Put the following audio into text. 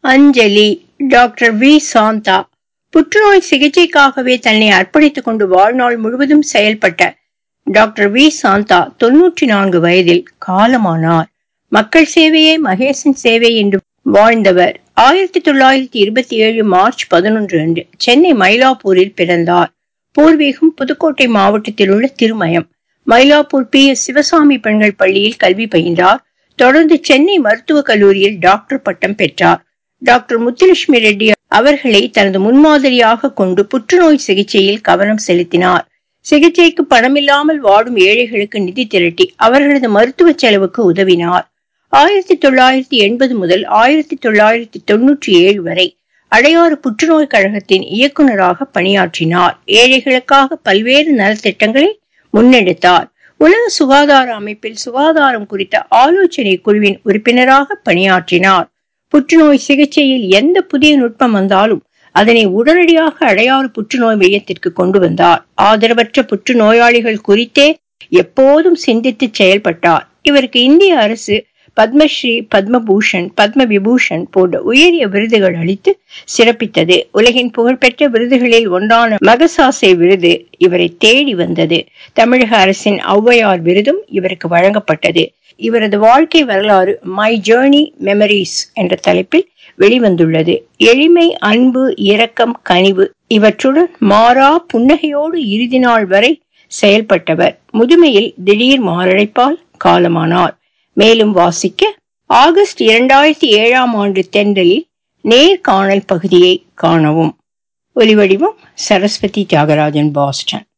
அஞ்சலி doctor V Shantha புற்றுநோய் சிகிச்சைக்காகவே தன்னை அர்ப்பணித்துக் கொண்டு வாழ்நாள் முழுவதும் செயல்பட்ட டாக்டர் வி சாந்தா தொன்னூற்றி நான்கு வயதில் காலமானார் மக்கள் சேவையே மகேசன் சேவை என்று வாழ்ந்தவர் ஆயிரத்தி தொள்ளாயிரத்தி இருபத்தி ஏழு மார்ச் பதினொன்று அன்று சென்னை மயிலாப்பூரில் பிறந்தார் பூர்வீகம் புதுக்கோட்டை மாவட்டத்தில் உள்ள திருமயம் மயிலாப்பூர் பி எஸ் சிவசாமி பெண்கள் பள்ளியில் கல்வி பயின்றார் தொடர்ந்து சென்னை மருத்துவக் கல்லூரியில் டாக்டர் பட்டம் பெற்றார் டாக்டர் முத்துலட்சுமி ரெட்டி அவர்களை தனது முன்மாதிரியாக கொண்டு புற்றுநோய் சிகிச்சையில் கவனம் செலுத்தினார் சிகிச்சைக்கு பணமில்லாமல் வாடும் ஏழைகளுக்கு நிதி திரட்டி அவர்களது மருத்துவ செலவுக்கு உதவினார் ஆயிரத்தி தொள்ளாயிரத்தி எண்பது முதல் ஆயிரத்தி தொள்ளாயிரத்தி தொன்னூற்றி ஏழு வரை அடையாறு புற்றுநோய் கழகத்தின் இயக்குநராக பணியாற்றினார் ஏழைகளுக்காக பல்வேறு நலத்திட்டங்களை முன்னெடுத்தார் உலக சுகாதார அமைப்பில் சுகாதாரம் குறித்த ஆலோசனை குழுவின் உறுப்பினராக பணியாற்றினார் புற்றுநோய் சிகிச்சையில் எந்த புதிய நுட்பம் வந்தாலும் அதனை உடனடியாக அடையாறு புற்றுநோய் மையத்திற்கு கொண்டு வந்தார் ஆதரவற்ற புற்றுநோயாளிகள் குறித்தே எப்போதும் சிந்தித்து செயல்பட்டார் இவருக்கு இந்திய அரசு பத்மஸ்ரீ பத்மபூஷன் பத்ம விபூஷன் போன்ற உயரிய விருதுகள் அளித்து சிறப்பித்தது உலகின் புகழ்பெற்ற விருதுகளில் ஒன்றான மகசாசை விருது இவரை தேடி வந்தது தமிழக அரசின் ஔவையார் விருதும் இவருக்கு வழங்கப்பட்டது இவரது வாழ்க்கை வரலாறு மை ஜேர்னி மெமரிஸ் என்ற தலைப்பில் வெளிவந்துள்ளது எளிமை அன்பு இரக்கம் கனிவு இவற்றுடன் மாறா புன்னகையோடு இறுதி நாள் வரை செயல்பட்டவர் முதுமையில் திடீர் மாரடைப்பால் காலமானார் மேலும் வாசிக்க ஆகஸ்ட் இரண்டாயிரத்தி ஏழாம் ஆண்டு தென்றலில் நேர்காணல் பகுதியை காணவும் ஒலிவடிவம் சரஸ்வதி தியாகராஜன் பாஸ்டன்